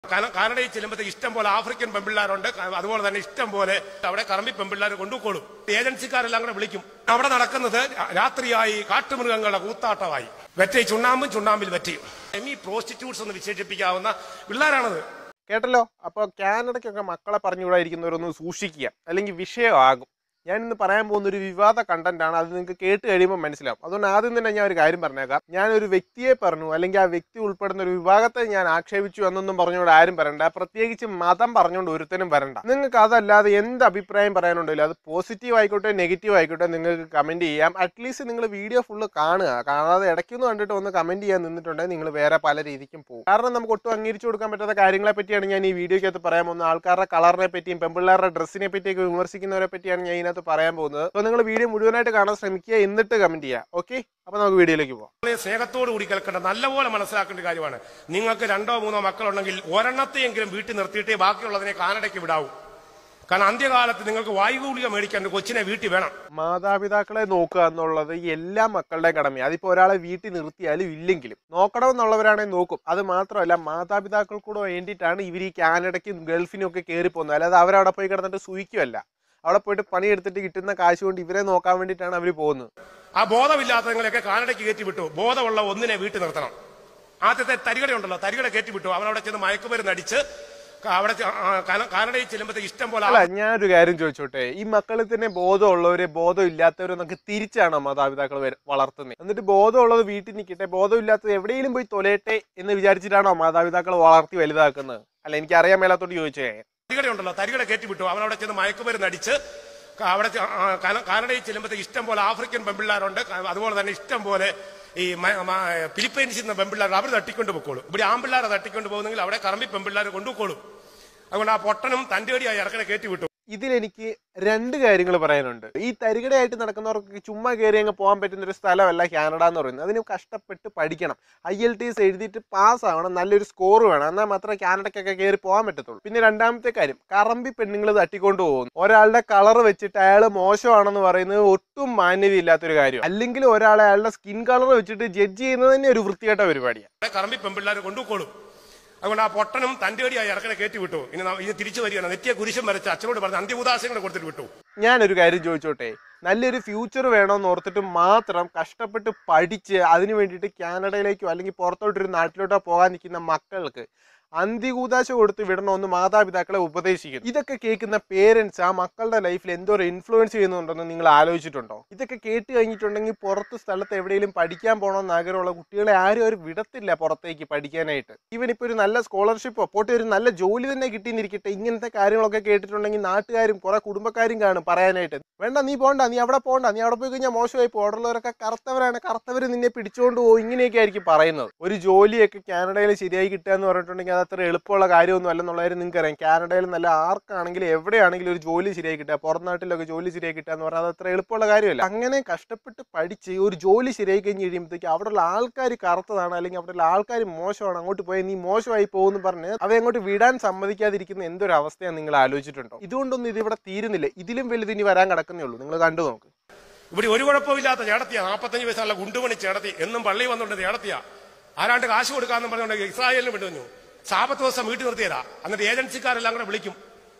കാന- കാനഡയിൽ ചെല്ലുമ്പോഴത്തേക്ക് ഇഷ്ടം പോലെ ആഫ്രിക്കൻ പെമ്പിള്ളാരുണ്ട് ക- അതുപോലെ തന്നെ ഇഷ്ടം പോലെ അവിടെ കറമ്പി പെമ്പിള്ളാർ കൊണ്ടുപോകും ഏജൻസിക്കാരെല്ലാം കൂടെ വിളിക്കും അവിടെ നടക്കുന്നത് രാ- രാത്രിയായി കാട്ടുമൃഗങ്ങളുടെ കൂത്താട്ടമായി വെറ്റയും ചുണ്ണാമ്പും ചുണ്ണാമ്പിൽ വെറ്റയും സെമി പ്രോസ്റ്റിറ്റ്യൂട്ട്സ് എന്ന് വിശേഷിപ്പിക്കാവുന്ന പിള്ളേരാണത് കേട്ടല്ലോ അപ്പോൾ കാനഡയ്ക്കൊക്കെ മക്കളെ പറഞ്ഞുകൂടായിരിക്കുന്നവരൊന്ന് സൂക്ഷിക്കുക അല്ലെങ്കിൽ വിഷയമാകും ഞാൻ ഇന്ന് പറയാൻ പോകുന്ന ഒരു വിവാദ കണ്ടന്റ് ആണ് അത് നിങ്ങൾക്ക് കേട്ട് കഴിയുമ്പോൾ മനസ്സിലാവും അതുകൊണ്ട് ആദ്യം തന്നെ ഞാൻ ഒരു കാര്യം പറഞ്ഞേക്കാം ഞാൻ ഒരു വ്യക്തിയെ പറഞ്ഞു അല്ലെങ്കിൽ ആ വ്യക്തി ഉൾപ്പെടുന്ന ഒരു വിഭാഗത്തെ ഞാൻ ആക്ഷേപിച്ചു എന്നൊന്നും പറഞ്ഞുകൊണ്ട് ആരും പറയണ്ട പ്രത്യേകിച്ച് മതം പറഞ്ഞുകൊണ്ട് ഒരുത്തനും വരണ്ട നിങ്ങൾക്ക് അതല്ലാതെ എന്ത് അഭിപ്രായം പറയാനുണ്ടല്ലോ അത് പോസിറ്റീവ് ആയിക്കോട്ടെ നെഗറ്റീവ് ആയിക്കോട്ടെ നിങ്ങൾക്ക് കമന്റ് ചെയ്യാം അറ്റ്ലീസ്റ്റ് നിങ്ങൾ വീഡിയോ ഫുള്ള് കാണുക കാണാതെ ഇടയ്ക്കൊന്ന് കണ്ടിട്ട് ഒന്ന് കമന്റ് ചെയ്യാൻ നിന്നിട്ടുണ്ടെങ്കിൽ നിങ്ങൾ വേറെ പല രീതിക്കും പോകും കാരണം നമുക്ക് ഒട്ടും അംഗീകരിച്ചു കൊടുക്കാൻ പറ്റാത്ത കാര്യങ്ങളെ പറ്റിയാണ് ഞാൻ ഈ വീഡിയോക്കകത്ത് പറയാൻ പോകുന്നത് ആൾക്കാരുടെ കളറിനെ പറ്റിയും പെമ്പിള്ളേരുടെ ഡ്രസ്സിനെ പറ്റിയൊക്കെ വിമർശിക്കുന്നവരെ പറ്റിയാണ് ഞാൻ ഇതിനകത്ത് പറയാൻ പോകുന്നത് അപ്പോൾ നിങ്ങൾ വീഡിയോ മുഴുവനായിട്ട് കാണാൻ ശ്രമിക്കുക എന്നിട്ട് കമന്റ് ചെയ്യുക ഓക്കെ അപ്പോൾ നമുക്ക് വീഡിയോയിലേക്ക് പോകാം നമ്മളെ സ്നേഹത്തോടു കൂടി കേൾക്കേണ്ട നല്ലപോലെ മനസ്സിലാക്കേണ്ട കാര്യമാണ് നിങ്ങൾക്ക് രണ്ടോ മൂന്നോ മക്കളുണ്ടെങ്കിൽ ഒരെണ്ണത്തെയെങ്കിലും വീട്ടിൽ നിർത്തിയിട്ടേ ബാക്കിയുള്ളതിനെ കാനഡയ്ക്ക് വിടാവൂ കാരണം അന്ത്യകാലത്ത് നിങ്ങൾക്ക് വായുഗൂളിക മേടിക്കാൻ ഒരു കൊച്ചിനെ വീട്ടിൽ വേണം മാതാപിതാക്കളെ നോക്കുക എന്നുള്ളത് എല്ലാ മക്കളുടെയും കടമയാണ് അതിപ്പോൾ ഒരാളെ വീട്ടിൽ നിർത്തിയാലും ഇല്ലെങ്കിലും നോക്കണമെന്നുള്ളവരാണെങ്കിൽ നോക്കും അത് മാത്രമല്ല മാതാപിതാക്കൾക്കൂടെ വേണ്ടിയിട്ടാണ് ഇവർ ഈ കാനഡയ്ക്കും ഗൾഫിനും ഒക്കെ കയറി പോകുന്നത് അല്ലാതെ അവരവിടെ പോയി കിടന്നിട്ട് സൂയിക്കുമല്ല അവിടെ പോയിട്ട് പണിയെടുത്തിട്ട് കിട്ടുന്ന കാശ് കൊണ്ട് ഇവരെ നോക്കാൻ വേണ്ടിയിട്ടാണ് അവർ പോകുന്നത് ആ ബോധമില്ലാത്തങ്ങളെയൊക്കെ കാനഡയ്ക്ക് കയറ്റി വിട്ടു ബോധമുള്ള ഒന്നിനെ വീട്ടിൽ നിർത്തണം ആദ്യത്തെ തരികടയുണ്ടല്ലോ തരികട കയറ്റി വിട്ടു അവനവിടെ ചെന്ന് മയക്കുമരുന്ന് അടിച്ച് ക- അവിടെ ചെ- ആ, കാന- കാനഡയിൽ ചെല്ലുമ്പോഴത്തേക്ക് ഇഷ്ടം പോലെ അല്ല ഞാനൊരു കാര്യം ചോദിച്ചോട്ടെ ഈ മക്കളിൽ തന്നെ ബോധമുള്ളവരെ ബോധം ഇല്ലാത്തവരെന്നൊക്കെ തിരിച്ചാണ് മാതാപിതാക്കൾ വര- വളർത്തുന്നത് എന്നിട്ട് ബോധമുള്ളത് വീട്ടിൽ നിൽക്കട്ടെ ബോധമില്ലാത്തത് എവിടെയെങ്കിലും പോയി തൊലയട്ടെ എന്ന് വിചാരിച്ചിട്ടാണോ മാതാപിതാക്കൾ വളർത്തി വലുതാക്കുന്നത് അല്ല എനിക്ക് അറിയാൻ മേലാത്തോണ്ട് ചോദിച്ചേ തരികടയുണ്ടല്ലോ തരികട കയറ്റി വിട്ടു അവനവിടെ ചെന്ന് മയക്കുമരുന്ന് അടിച്ച് ക- അവിടെ ചെ- ആ, കാന- കാനഡയിൽ ചെല്ലുമ്പോഴത്തേക്ക് ഇഷ്ടം പോലെ ആഫ്രിക്കൻ പെമ്പിള്ളാരുണ്ട് ക- അതുപോലെ തന്നെ ഇഷ്ടം പോലെ ഈ മ- മ- ഫിലിപ്പൈൻസിൽ നിന്ന് പെമ്പിള്ളാർ അവർ തട്ടിക്കൊണ്ട് പൊക്കോളും ഇവിടെ ആമ്പിള്ളാരെ തട്ടിക്കൊണ്ട് പോകുന്നെങ്കിൽ അവിടെ കറമ്പി പെമ്പിള്ളാർ കൊണ്ടുപോക്കോളും അതുകൊണ്ട് ആ പൊട്ടനും തന്റെ അടിയായി ഇറക്കണ കയറ്റി വിട്ടു ഇതിലെനിക്ക് രണ്ട് കാര്യങ്ങൾ പറയാനുണ്ട് ഈ തരികടയായിട്ട് നടക്കുന്നവർക്ക് ചുമ്മാ കയറി അങ്ങ് പോകാൻ പറ്റുന്ന ഒരു സ്ഥലമല്ല കാനഡ എന്ന് പറയുന്നത് അതിന് കഷ്ടപ്പെട്ട് പഠിക്കണം ഐ എൽ ടി എസ് എഴുതിയിട്ട് പാസ് ആവണം നല്ലൊരു സ്കോർ വേണം എന്നാൽ മാത്രമേ കാനഡയ്ക്കൊക്കെ കയറി പോകാൻ പറ്റത്തുള്ളൂ പിന്നെ രണ്ടാമത്തെ കാര്യം കറമ്പി പെണ്ണുങ്ങൾ തട്ടിക്കൊണ്ട് പോകുന്നു ഒരാളുടെ കളർ വെച്ചിട്ട് അയാൾ മോശമാണെന്ന് പറയുന്നത് ഒട്ടും മാന്യതയില്ലാത്തൊരു കാര്യം അല്ലെങ്കിൽ ഒരാളെ അയാളുടെ സ്കിൻ കളർ വെച്ചിട്ട് ജഡ്ജ് ചെയ്യുന്നത് തന്നെ ഒരു വൃത്തികെട്ട പരിപാടിയാണ് അവിടെ കറമ്പി പെമ്പിള്ളാർ കൊണ്ടുപോക്കോളും അതുകൊണ്ട് ആ പൊട്ടനും തന്റെ അടിയായി ഇറക്കണ കയറ്റി വിട്ടു ഇനി ന- ഇനി തിരിച്ചു വരികയാണ് നെറ്റിയ കുരിശം വരച്ച് അച്ഛനോട് പറഞ്ഞ് അന്ത്യഉദാശം കൂടെ കൊടുത്തിട്ട് വിട്ടു ഞാനൊരു കാര്യം ചോദിച്ചോട്ടെ നല്ലൊരു ഫ്യൂച്ചർ വേണമെന്ന് ഓർത്തിട്ട് മാത്രം കഷ്ടപ്പെട്ട് പഠിച്ച് അതിന് വേണ്ടിയിട്ട് കാനഡയിലേക്കോ അല്ലെങ്കിൽ പുറത്തോട്ടൊരു നാട്ടിലോട്ടോ പോകാൻ നിൽക്കുന്ന മക്കൾക്ക് അന്തികൂതാശ കൊടുത്ത് വിടണമെന്ന് മാതാപിതാക്കളെ ഉപദേശിക്കുന്നു ഇതൊക്കെ കേൾക്കുന്ന പേരൻസ് ആ മക്കളുടെ ലൈഫിൽ എന്തോരം ഇൻഫ്ലുവൻസ് ചെയ്യുന്നുണ്ടെന്ന് നിങ്ങൾ ആലോചിച്ചിട്ടുണ്ടോ ഇതൊക്കെ കേട്ട് കഴിഞ്ഞിട്ടുണ്ടെങ്കിൽ പുറത്ത് സ്ഥലത്ത് എവിടെയെങ്കിലും പഠിക്കാൻ പോകണമെന്ന് ആഗ്രഹമുള്ള കുട്ടികളെ ആരും അവർ വിടത്തില്ല പുറത്തേക്ക് പഠിക്കാനായിട്ട് ഈവൻ ഇപ്പോൾ ഒരു നല്ല സ്കോളർഷിപ്പോ പോട്ടെ ഒരു നല്ല ജോലി തന്നെ കിട്ടിയിരിക്കട്ടെ ഇങ്ങനത്തെ കാര്യങ്ങളൊക്കെ കേട്ടിട്ടുണ്ടെങ്കിൽ നാട്ടുകാരും കുറെ കുടുംബക്കാരും കാണും പറയാനായിട്ട് വേണ്ട നീ പോണ്ട നീ അവിടെ പോണ്ട നീ അവിടെ പോയി കഴിഞ്ഞാൽ മോശമായി പോകും അവിടെയുള്ളവരൊക്കെ കറുത്തവരാണ് കറുത്തവർ നിന്നെ പിടിച്ചുകൊണ്ട് പോകും ഇങ്ങനെയൊക്കെ ആയിരിക്കും പറയുന്നത് ഒരു ജോലിയൊക്കെ കാനഡയിൽ ശരിയായി കിട്ടുക എന്ന് പറഞ്ഞിട്ടുണ്ടെങ്കിൽ അത് അത്ര എളുപ്പമുള്ള കാര്യമൊന്നും അല്ലെന്നുള്ള കാര്യം നിങ്ങൾക്ക് അറിയാം കാനഡയിൽ നല്ല ആർക്കാണെങ്കിലും എവിടെയാണെങ്കിലും ഒരു ജോലി ശരിയായി കിട്ടുക പുറം നാട്ടിലൊക്കെ ജോലി ശരിയായി കിട്ടുക എന്ന് പറഞ്ഞാൽ അത് അത്ര എളുപ്പമുള്ള കാര്യമല്ല അങ്ങനെ കഷ്ടപ്പെട്ട് പഠിച്ച് ഒരു ജോലി ശരിയായി കഴിഞ്ഞ് കഴിയുമ്പോഴത്തേക്ക് അവിടെയുള്ള ആൾക്കാർ കറുത്തതാണ് അല്ലെങ്കിൽ അവിടെയുള്ള ആൾക്കാർ മോശമാണ് അങ്ങോട്ട് പോയി നീ മോശമായി പോകുമെന്ന് പറഞ്ഞ് അവയെ അങ്ങോട്ട് വിടാൻ സമ്മതിക്കാതിരിക്കുന്ന എന്തൊരു അവസ്ഥയാണ് നിങ്ങൾ ആലോചിച്ചിട്ടുണ്ടോ ഇതുകൊണ്ടൊന്നും ഇത് ഇവിടെ തീരുന്നില്ല ഇതിലും വലുത് ഇനി വരാൻ കിടക്കുന്നേ ഉള്ളൂ നിങ്ങൾ കണ്ടു നോക്ക് ഇവിടെ ഒരു കുഴപ്പമില്ലാത്ത ചേടത്തിയ നാൽപ്പത്തഞ്ച് വയസ്സുള്ള ഗുണ്ടുമണി ചേടത്തി എന്നും പള്ളി വന്നുകൊണ്ട് ചേടത്തിയ ആരാണ്ട് കാശ് കൊടുക്കാന്ന് പറഞ്ഞുകൊണ്ട് ഇസ്രായേലിന് വിടുന്നു സാപത്ത് ദിവസം വീട്ടിൽ നിർത്തിയതാ എന്നിട്ട് ഏജൻസിക്കാരെല്ലാം കൂടെ വിളിക്കും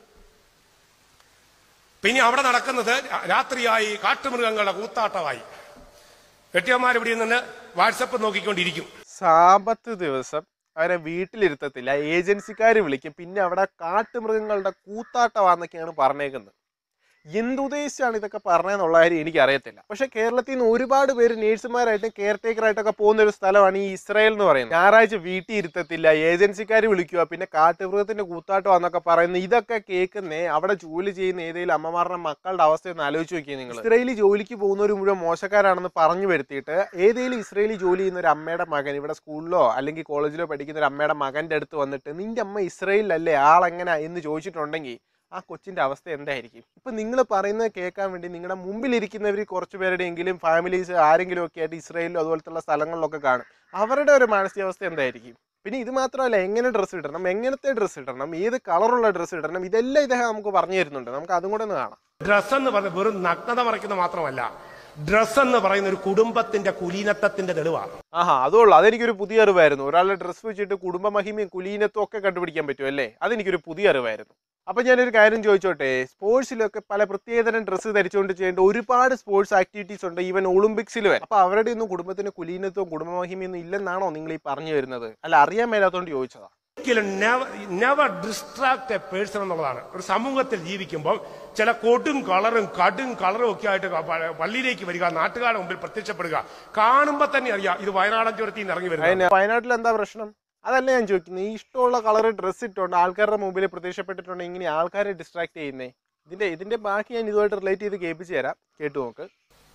പിന്നെ അവിടെ നടക്കുന്നത് രാ- രാത്രിയായി കാട്ടുമൃഗങ്ങളുടെ കൂത്താട്ടമായി കെട്ടിയന്മാർ ഇവിടെ നിന്ന് വാട്സപ്പ് നോക്കിക്കൊണ്ടിരിക്കും സാപത്ത് ദിവസം അവരെ വീട്ടിലിരുത്തത്തില്ല ഏജൻസിക്കാർ വിളിക്കും പിന്നെ അവിടെ കാട്ടുമൃഗങ്ങളുടെ കൂത്താട്ടമാന്നൊക്കെയാണ് പറഞ്ഞേക്കുന്നത് എന്തുദ്ദേശിച്ചാണ് ഇതൊക്കെ പറഞ്ഞതെന്നുള്ള കാര്യം എനിക്കറിയത്തില്ല പക്ഷെ കേരളത്തിൽ നിന്ന് ഒരുപാട് പേര് നേഴ്സുമാരായിട്ടും കെയർ ടേക്കറായിട്ടൊക്കെ പോകുന്ന ഒരു സ്ഥലമാണ് ഈ ഇസ്രായേൽ എന്ന് പറയുന്നത് ഞായറാഴ്ച വീട്ടിൽ ഇരുത്തത്തില്ല ഏജൻസിക്കാർ വിളിക്കുക പിന്നെ കാട്ടുമൃഗത്തിന്റെ കൂത്താട്ടമാന്നൊക്കെ പറയുന്നത് ഇതൊക്കെ കേൾക്കുന്നേ അവിടെ ജോലി ചെയ്യുന്ന ഏതെങ്കിലും അമ്മമാരുടെ മക്കളുടെ അവസ്ഥ ഒന്ന് ആലോചിച്ച് നോക്കിയേ നിങ്ങൾ ഇസ്രായേലി ജോലിക്ക് പോകുന്നവർ മുഴുവൻ മോശക്കാരാണെന്ന് പറഞ്ഞു വരുത്തിയിട്ട് ഏതെങ്കിലും ഇസ്രായേലി ജോലി ചെയ്യുന്ന ഒരു അമ്മയുടെ മകൻ ഇവിടെ സ്കൂളിലോ അല്ലെങ്കിൽ കോളേജിലോ പഠിക്കുന്ന ഒരു അമ്മയുടെ മകന്റെ അടുത്ത് വന്നിട്ട് നിന്റെ അമ്മ ഇസ്രായേലിലല്ലേ ആളെങ്ങനെ എന്ന് ചോദിച്ചിട്ടുണ്ടെങ്കിൽ ആ കൊച്ചിന്റെ അവസ്ഥ എന്തായിരിക്കും ഇപ്പൊ നിങ്ങൾ പറയുന്നത് കേൾക്കാൻ വേണ്ടി നിങ്ങളുടെ മുമ്പിലിരിക്കുന്നവർ കുറച്ച് പേരുടെയെങ്കിലും ഫാമിലീസ് ആരെങ്കിലും ഒക്കെ ആയിട്ട് ഇസ്രായേലിലോ അതുപോലത്തുള്ള സ്ഥലങ്ങളിലൊക്കെ കാണും അവരുടെ ഒരു മാനസികാവസ്ഥ എന്തായിരിക്കും പിന്നെ ഇത് മാത്രമല്ല എങ്ങനെ ഡ്രസ്സ് ഇടണം എങ്ങനത്തെ ഡ്രസ്സ് ഇടണം ഏത് കളറുള്ള ഡ്രസ്സ് ഇടണം ഇതെല്ലാം ഇദ്ദേഹം നമുക്ക് പറഞ്ഞു തരുന്നുണ്ട് നമുക്ക് അതും കൂടെ ഒന്ന് കാണാം ഡ്രസ് എന്ന് പറഞ്ഞ വെറും നഗ്നത മറയ്ക്കുന്ന മാത്രമല്ല ഡ്രസ് എന്ന് പറയുന്ന ഒരു കുടുംബത്തിന്റെ കുലീനത്വത്തിന്റെ തെളിവാണ് ആഹാ അതുള്ളൂ അതെനിക്കൊരു പുതിയ അറിവായിരുന്നു ഒരാളുടെ ഡ്രസ്സ് വെച്ചിട്ട് കുടുംബ മഹിമയും കുലീനത്വം ഒക്കെ കണ്ടുപിടിക്കാൻ പറ്റും അല്ലേ അതെനിക്കൊരു പുതിയ അറിവായിരുന്നു അപ്പൊ ഞാനൊരു കാര്യം ചോദിച്ചോട്ടെ സ്പോർട്സിലൊക്കെ പല പ്രത്യേകതരം ഡ്രസ്സ് ധരിച്ചുകൊണ്ട് ചെയ്യേണ്ട ഒരുപാട് സ്പോർട്സ് ആക്ടിവിറ്റീസ് ഉണ്ട് ഈവൻ ഒളിമ്പിക്സിൽ വരെ അപ്പൊ അവരുടെ ഒന്നും കുടുംബത്തിന് കുലീനത്വവും കുടുംബ മഹിമയൊന്നും ഇല്ലെന്നാണോ നിങ്ങൾ ഈ പറഞ്ഞു വരുന്നത് അല്ല അറിയാൻ മേലാത്തോണ്ട് ചോദിച്ചതാ ഒരിക്കലും നെവർ ഡിസ്ട്രാക്ട് എ പേഴ്സൺ എന്നുള്ളതാണ് ഒരു സമൂഹത്തിൽ ജീവിക്കുമ്പോൾ ചില കൊടും കളറും കടും കളറും ഒക്കെ ആയിട്ട് പ- പള്ളിയിലേക്ക് വരിക നാട്ടുകാരുടെ മുമ്പിൽ പ്രത്യക്ഷപ്പെടുക കാണുമ്പോൾ തന്നെ അറിയാം ഇത് വയനാടൻ ചുരത്തിൽ നിന്ന് ഇറങ്ങി വരുന്നത് അതിന് വയനാട്ടിൽ എന്താ പ്രശ്നം അതല്ല ഞാൻ ചോദിക്കുന്നത് ഈ ഇഷ്ടമുള്ള കളർ ഡ്രസ്സ് ഇട്ടുകൊണ്ട് ആൾക്കാരുടെ മുമ്പിൽ പ്രത്യക്ഷപ്പെട്ടിട്ടുണ്ട് ഇങ്ങനെ ആൾക്കാരെ ഡിസ്ട്രാക്ട് ചെയ്യുന്നേ ഇതിന്റെ ഇതിന്റെ ബാക്കി ഞാൻ ഇതുമായിട്ട് റിലേറ്റ് ചെയ്ത് കേൾപ്പിച്ചു തരാം കേട്ടു നോക്ക്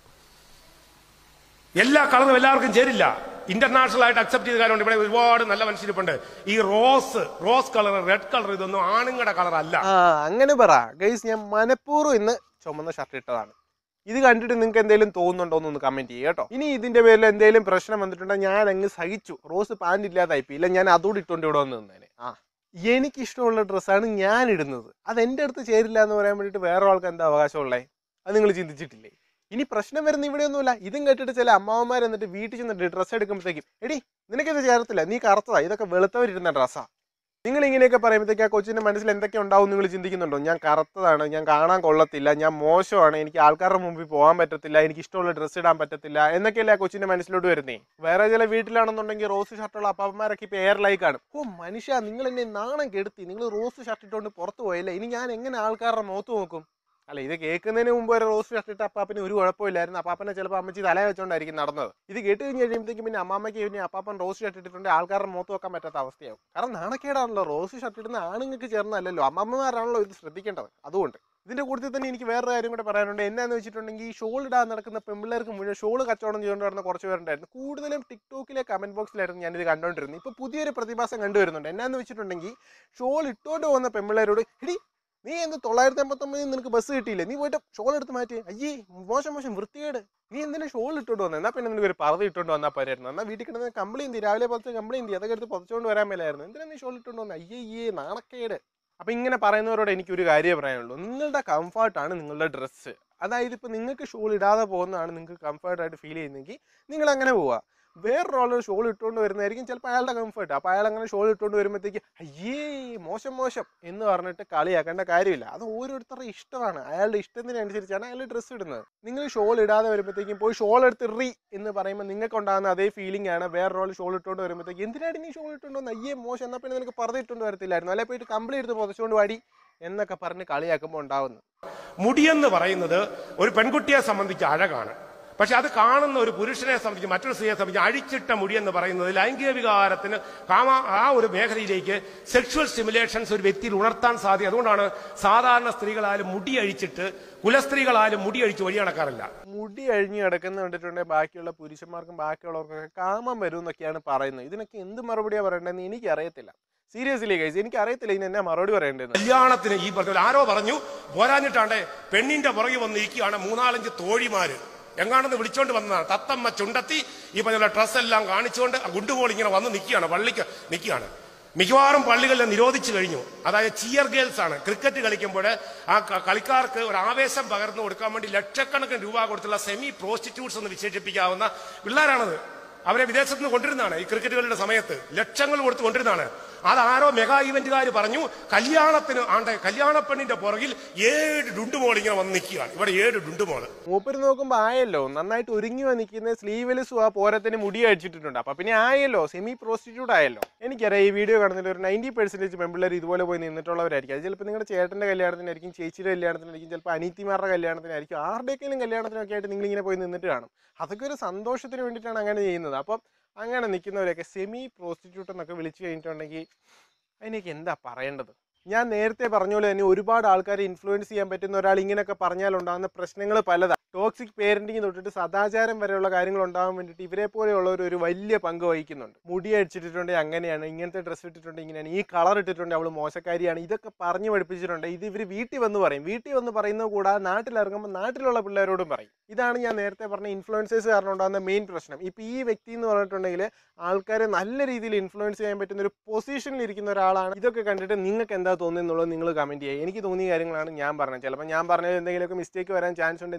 എല്ലാ കളറും എല്ലാവർക്കും ചേരില്ല ഇന്റർനാഷണൽ ആയിട്ട് അക്സെപ്റ്റ് ചെയ്ത കാര്യമുണ്ട് ഇവിടെ ഒരുപാട് നല്ല മനുഷ്യരിപ്പുണ്ട് ഈ rose rose colour red colour ഇതൊന്നും ആണുങ്ങളുടെ കളർ അല്ല ആ അങ്ങനെ പറ ഗൈസ് ഞാൻ മനഃപൂർവ്വം ഇന്ന് ചുമന്ന ഷർട്ട് ഇട്ടതാണ് ഇത് കണ്ടിട്ട് നിങ്ങൾക്ക് എന്തെങ്കിലും തോന്നുന്നുണ്ടോ എന്നൊന്ന് കമന്റ് ചെയ്യുക കേട്ടോ ഇനി ഇതിന്റെ പേരിൽ എന്തെങ്കിലും പ്രശ്നം വന്നിട്ടുണ്ടെങ്കിൽ ഞാൻ അങ്ങ് സഹിച്ചു റോസ് പാന്റ് ഇല്ലാതായി ഇല്ല ഞാൻ അതോട് ഇട്ടുകൊണ്ട് ഇവിടെ വന്ന് നിന്നേനെ ആ എനിക്കിഷ്ടമുള്ള ഡ്രസ്സാണ് ഞാൻ ഇടുന്നത് അത് എൻ്റെ അടുത്ത് ചേരില്ല എന്ന് പറയാൻ വേണ്ടിയിട്ട് വേറെ ആൾക്ക് എന്താ അവകാശമുള്ളേ അത് നിങ്ങൾ ചിന്തിച്ചിട്ടില്ലേ ഇനി പ്രശ്നം വരുന്ന ഇവിടെയൊന്നുമില്ല ഇതും കേട്ടിട്ട് ചില അമ്മാവന്മാർ എന്നിട്ട് വീട്ടിൽ ചെന്നിട്ട് ഡ്രസ്സ് എടുക്കുമ്പോഴത്തേക്കും എടി നിനക്കിത് ചേർത്തില്ല നീ കറുത്തതാ ഇതൊക്കെ വെളുത്തവരിടുന്ന ഡ്രസ്സാ നിങ്ങൾ ഇങ്ങനെയൊക്കെ പറയുമ്പോഴത്തേക്ക് ആ കൊച്ചിന്റെ മനസ്സിൽ എന്തൊക്കെ ഉണ്ടാവും നിങ്ങൾ ചിന്തിക്കുന്നുണ്ടോ ഞാൻ കറുത്തതാണ് ഞാൻ കാണാൻ കൊള്ളത്തില്ല ഞാൻ മോശമാണ് എനിക്ക് ആൾക്കാരുടെ മുമ്പിൽ പോകാൻ പറ്റത്തില്ല എനിക്ക് ഇഷ്ടമുള്ള ഡ്രസ്സ് ഇടാൻ പറ്റത്തില്ല എന്നൊക്കെയല്ലേ ആ കൊച്ചിന്റെ മനസ്സിലോട്ട് വരുന്നേ വേറെ ചില വീട്ടിലാണെന്നുണ്ടെങ്കിൽ റോസ് ഷർട്ടുള്ള അപ്പാപ്പന്മാരൊക്കെ ഇപ്പൊ എയർലൈക്ക് ആണ് ഓ മനുഷ്യ നിങ്ങൾ എന്നെ നാണം കെടുത്തി നിങ്ങൾ റോസ് ഷർട്ട് ഇട്ടുകൊണ്ട് പുറത്തു പോയല്ലേ ഇനി ഞാൻ എങ്ങനെ ആൾക്കാരുടെ മുഖത്ത് നോക്കും അല്ല ഇത് കേൾക്കുന്നതിന് മുമ്പ് ഒരു റോസ് ഷർട്ട് ഇട്ട അപ്പാപ്പന് ഒരു കുഴപ്പമില്ലായിരുന്നു അപ്പാപ്പനെ ചിലപ്പോൾ അമ്മച്ചി തല വെച്ചോണ്ടായിരിക്കും നടന്നത് ഇത് കേട്ട് കഴിഞ്ഞ് കഴിയുമ്പോഴത്തേക്കും പിന്നെ അമ്മാമ്മയ്ക്ക് പിന്നെ അപ്പാപ്പൻ റോസ് ഷർട്ട് ഇട്ടിട്ടുണ്ട് ആൾക്കാരുടെ മുഖത്ത് വെക്കാൻ പറ്റാത്ത അവസ്ഥയാവും കാരണം നാണക്കേടാണല്ലോ റോസ് ഷർട്ട് ഇടുന്ന ആണുങ്ങൾക്ക് ചേർന്നല്ലല്ലോ അമ്മമ്മമാരാണല്ലോ ഇത് ശ്രദ്ധിക്കേണ്ടത് അതുകൊണ്ട് ഇതിന്റെ കൂട്ടത്തിൽ തന്നെ എനിക്ക് വേറൊരു കാര്യം കൂടെ പറയാനുണ്ട് എന്നാന്ന് വെച്ചിട്ടുണ്ടെങ്കിൽ ഈ ഷോൾ ഇടാൻ നടക്കുന്ന പെമ്പിള്ളേർക്ക് മുഴുവൻ ഷോൾ കച്ചവടം ചെയ്തുകൊണ്ട് നടന്ന കുറച്ച് പേരുണ്ടായിരുന്നു കൂടുതലും ടിക്ടോക്കിലെ കമന്റ് ബോക്സിലായിരുന്നു ഞാനിത് കണ്ടുകൊണ്ടിരുന്നത് ഇപ്പൊ പുതിയൊരു പ്രതിഭാസം കണ്ടുവരുന്നുണ്ട് എന്നാന്ന് വെച്ചിട്ടുണ്ടെങ്കിൽ ഷോൾ ഇട്ടുകൊണ്ട് പോകുന്ന പെമ്പിള്ളേരോട് ഇടി നീ എന്ത് തൊള്ളായിരത്തി അമ്പത്തൊമ്പതിൽ നിനക്ക് ബസ് കിട്ടിയില്ലേ നീ പോയിട്ട് ഷോൾ എടുത്ത് മാറ്റി അയ്യേ മോശം മോശം വൃത്തികേട് നീ എന്തിനാ ഷോൾ ഇട്ടോണ്ട് വന്നത് എന്നാ പിന്നെ നിനക്ക് ഒരു പറത് ഇട്ടോണ്ട് വന്നാൽ പോരായിരുന്നു എന്നാ വീട്ടിൽ കിടന്ന് കംപ്ലൈന്റ് ചെയ്യും രാവിലെ പത്ത് കംപ്ലൈന്റ് ചെയ്യും അതൊക്കെ എടുത്ത് പൊതച്ചോണ്ട് വരാൻ മേലായിരുന്നു എന്തിനാ നീ ഷോൾ ഇട്ടോണ്ട് വന്നത് അയ്യേ അയ്യേ നാണക്കേട് അപ്പൊ ഇങ്ങനെ പറയുന്നവരോട് എനിക്കൊരു കാര്യം പറയാനുള്ളൂ നിങ്ങളുടെ കംഫർട്ടാണ് നിങ്ങളുടെ ഡ്രസ്സ് അതായത് ഇപ്പൊ നിങ്ങൾക്ക് ഷോൾ ഇടാതെ പോകുന്നതാണ് നിങ്ങൾക്ക് കംഫർട്ടായിട്ട് ഫീൽ ചെയ്യുന്നെങ്കിൽ നിങ്ങൾ അങ്ങനെ പോവുക വേറൊരാൾ ഷോൾ ഇട്ടുകൊണ്ട് വരുന്നതായിരിക്കും ചിലപ്പോൾ അയാളുടെ കംഫർട്ട് അപ്പോൾ അയാൾ അങ്ങനെ ഷോൾ ഇട്ടുകൊണ്ട് വരുമ്പോഴത്തേക്ക് അയ്യേ മോശം മോശം എന്ന് പറഞ്ഞിട്ട് കളിയാക്കേണ്ട കാര്യമില്ല അത് ഓരോരുത്തരുടെ ഇഷ്ടമാണ് അയാളുടെ ഇഷ്ടത്തിനനുസരിച്ചാണ് അയാൾ ഡ്രസ്സ് ഇടുന്നത് നിങ്ങൾ ഷോൾ ഇടാതെ വരുമ്പോഴത്തേക്കും പോയി ഷോൾ എടുത്ത് റീ എന്ന് പറയുമ്പോൾ നിങ്ങൾക്ക് ഉണ്ടാകുന്ന അതേ ഫീലിംഗ് ആണ് വേറൊരാൾ ഷോൾ ഇട്ടുകൊണ്ട് വരുമ്പോഴത്തേക്ക് എന്തിനാണ് നീ ഷോൾ ഇട്ടുകൊണ്ട് വന്നത് അയ്യേ മോശം എന്നാൽ പിന്നെ നിനക്ക് പറത് ഇട്ടുകൊണ്ട് വരത്തില്ലായിരുന്നു അല്ലെ പോയിട്ട് കമ്പിളി എടുത്ത് പുതച്ചുകൊണ്ട് വാടി എന്നൊക്കെ പറഞ്ഞ് കളിയാക്കുമ്പോൾ ഉണ്ടാവുന്നു മുടിയെന്ന് പറയുന്നത് ഒരു പെൺകുട്ടിയെ സംബന്ധിച്ച് അഴകാണ് പക്ഷെ അത് കാണുന്ന ഒരു പുരുഷനെ സംബന്ധിച്ച് മറ്റൊരു സ്ത്രീയെ സംബന്ധിച്ച് അഴിച്ചിട്ട മുടി എന്ന് പറയുന്നത് ലൈംഗിക വികാരത്തിന് കാമ ആ ഒരു മേഖലയിലേക്ക് സെക്ഷുവൽ സ്റ്റിമുലേഷൻസ് ഒരു വ്യക്തിയിൽ ഉണർത്താൻ സാധ്യത അതുകൊണ്ടാണ് സാധാരണ സ്ത്രീകളായാലും മുടി അഴിച്ചിട്ട് കുലസ്ത്രീകളായാലും മുടി അഴിച്ച് വഴി നടക്കാറില്ല മുടി അഴിഞ്ഞു കിടക്കുന്ന കണ്ടിട്ടുണ്ടെങ്കിൽ ബാക്കിയുള്ള പുരുഷന്മാർക്കും ബാക്കിയുള്ളവർക്കൊക്കെ കാമം വരും എന്നൊക്കെയാണ് പറയുന്നത് ഇതിനൊക്കെ എന്ത് മറുപടിയാ പറയേണ്ടതെന്ന് എനിക്ക് അറിയത്തില്ല സീരിയസ്ലി ഗൈസ് എനിക്ക് അറിയത്തില്ല ഇതിന് എന്നാ മറുപടി പറയേണ്ടതെന്ന് കല്യാണത്തിന് ഈ പറഞ്ഞ പോലെ ആരോ പറഞ്ഞു പോരാഞ്ഞിട്ടാണ്ട് പെണ്ണിന്റെ പുറകെ വന്ന് ഇരിക്കുകയാണ് മൂന്നാലഞ്ച് തോഴിമാര് എങ്ങാണെന്ന് വിളിച്ചോണ്ട് വന്നതാണ് തത്തമ്മ ചുണ്ടത്തി ഈ പറഞ്ഞ ഡ്രസ് എല്ലാം കാണിച്ചുകൊണ്ട് ആ ഗുണ്ടുപോൾ ഇങ്ങനെ വന്ന് നിൽക്കുകയാണ് പള്ളിക്ക് നിൽക്കുകയാണ് മിക്കവാറും പള്ളികളിൽ നിരോധിച്ചു കഴിഞ്ഞു അതായത് ചിയർ ഗേൾസ് ആണ് ക്രിക്കറ്റ് കളിക്കുമ്പോൾ ആ ക- കളിക്കാർക്ക് ഒരു ആവേശം പകർന്നു കൊടുക്കാൻ വേണ്ടി ലക്ഷക്കണക്കിന് രൂപ കൊടുത്തുള്ള സെമി പ്രോസ്റ്റിറ്റ്യൂട്ട്സ് എന്ന് വിശേഷിപ്പിക്കാവുന്ന പിള്ളേരാണത് അവരെ വിദേശത്ത് നിന്ന് കൊണ്ടിരുന്നതാണ് ഈ ക്രിക്കറ്റ് കളിയുടെ സമയത്ത് ലക്ഷങ്ങൾ കൊടുത്ത് കൊണ്ടിരുന്നതാണ് അതാരോ മെഗാ ഇവന്റുകാർ പറഞ്ഞു കല്യാണത്തിന് ആണ്ടെ കല്യാണ പെണ്ണിന്റെ പുറകിൽ ഏഴ് ഡുണ്ടുമോൾ ഇങ്ങനെ വന്ന് നിൽക്കുകയാണ് ഇവിടെ ഏഴ് ഡുണ്ടുമോള് മൂപ്പര് നോക്കുമ്പോ ആയല്ലോ നന്നായിട്ട് ഒരുങ്ങി നിൽക്കുന്ന സ്ലീവ്ലെസ്സും ആ പോരത്തിന് മുടി അടിച്ചിട്ടുണ്ട് അപ്പൊ പിന്നെ ആയല്ലോ സെമി പ്രോസ്റ്റിറ്റ്യൂട്ട് ആയല്ലോ എനിക്കറിയാം ഈ വീഡിയോ കാണുന്നതിൽ ഒരു നയൻറ്റി പെർസെന്റേജ് പെമ്പിള്ളേർ ഇതുപോലെ പോയി നിന്നിട്ടുള്ളവരായിരിക്കും അത് ചിലപ്പോൾ നിങ്ങളുടെ ചേട്ടന്റെ കല്യാണത്തിനായിരിക്കും ചേച്ചിയുടെ കല്യാണത്തിനായിരിക്കും ചിലപ്പോൾ അനീത്തിമാരുടെ കല്യാണത്തിനായിരിക്കും ആരുടെയൊക്കെയും കല്യാണത്തിനൊക്കെ ആയിട്ട് നിങ്ങൾ ഇങ്ങനെ പോയി നിന്നിട്ട് കാണും അതൊക്കെ ഒരു സന്തോഷത്തിന് വേണ്ടിയിട്ടാണ് അങ്ങനെ ചെയ്യുന്നത് അപ്പം അങ്ങനെ നിൽക്കുന്നവരെയൊക്കെ സെമി പ്രോസ്റ്റിറ്റ്യൂട്ട് എന്നൊക്കെ വിളിച്ചു കഴിഞ്ഞിട്ടുണ്ടെങ്കിൽ അതിനൊക്കെ എന്താ പറയേണ്ടത് ഞാൻ നേരത്തെ പറഞ്ഞ പോലെ തന്നെ ഒരുപാട് ആൾക്കാരെ ഇൻഫ്ലുവൻസ് ചെയ്യാൻ പറ്റുന്ന ഒരാൾ ഇങ്ങനെയൊക്കെ പറഞ്ഞാൽ ഉണ്ടാകുന്ന പ്രശ്നങ്ങൾ പലതാണ് ടോക്സിക് പേരന്റിങ് തൊട്ടിട്ട് സദാചാരം വരെയുള്ള കാര്യങ്ങൾ ഉണ്ടാകാൻ വേണ്ടിയിട്ട് ഇവരെ പോലെയുള്ളവർ ഒരു വലിയ പങ്ക് വഹിക്കുന്നുണ്ട് മുടി അടിച്ചിട്ടുണ്ടെങ്കിൽ അങ്ങനെയാണ് ഇങ്ങനത്തെ ഡ്രസ്സ് ഇട്ടിട്ടുണ്ടെങ്കിൽ ഇങ്ങനെയാണ് ഈ കളർ ഇട്ടിട്ടുണ്ടെങ്കിൽ അവൾ മോശക്കാരിയാണ് ഇതൊക്കെ പറഞ്ഞു പഠിപ്പിച്ചിട്ടുണ്ട് ഇത് ഇവർ വീട്ടിൽ വന്ന് പറയും വീട്ടിൽ വന്ന് പറയുന്നത് കൂടാതെ നാട്ടിലിറങ്ങുമ്പോൾ നാട്ടിലുള്ള പിള്ളേരോടും പറയും ഇതാണ് ഞാൻ നേരത്തെ പറഞ്ഞ ഇൻഫ്ലുവൻസേഴ്സ് കാരണം ഉണ്ടാകുന്ന മെയിൻ പ്രശ്നം ഇപ്പം ഈ വ്യക്തി എന്ന് പറഞ്ഞിട്ടുണ്ടെങ്കിൽ ആൾക്കാരെ നല്ല രീതിയിൽ ഇൻഫ്ലുവൻസ് ചെയ്യാൻ പറ്റുന്ന ഒരു പൊസിഷനിൽ ഇരിക്കുന്ന ഒരാളാണ് ഇതൊക്കെ കണ്ടിട്ട് നിങ്ങൾക്ക് എന്താ തോന്നുന്നത് എന്നുള്ളത് നിങ്ങൾ കമന്റ് ചെയ്യുക എനിക്ക് തോന്നിയ കാര്യങ്ങളാണ് ഞാൻ പറഞ്ഞത് ചിലപ്പോൾ ഞാൻ പറഞ്ഞത് എന്തെങ്കിലുമൊക്കെ മിസ്റ്റേക്ക് വരാൻ ചാൻസ് ഉണ്ട് എന്തെങ്കിലും മിസ്റ്റേക്ക്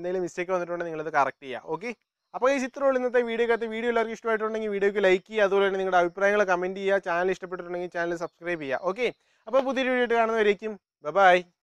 അങ്ങനെയൊക്കെ വന്നിട്ടുണ്ടെങ്കിൽ നിങ്ങളത് കറക്റ്റ് ചെയ്യുക ഓക്കെ അപ്പോൾ ഈ ചിത്രമുള്ള ഇന്നത്തെ വീഡിയോക്കകത്ത് വീഡിയോ എല്ലാവർക്കും ഇഷ്ടമായിട്ടുണ്ടെങ്കിൽ വീഡിയോക്ക് ലൈക്ക് ചെയ്യുക അതുപോലെ തന്നെ നിങ്ങളുടെ അഭിപ്രായങ്ങൾ കമൻറ്റ് ചെയ്യുക ചാനൽ ഇഷ്ടപ്പെട്ടിട്ടുണ്ടെങ്കിൽ ചാനൽ സബ്സ്ക്രൈബ് ചെയ്യുക ഓക്കെ അപ്പോൾ പുതിയൊരു വീഡിയോ ആയിട്ട് കാണുന്നവരേക്കും ബൈ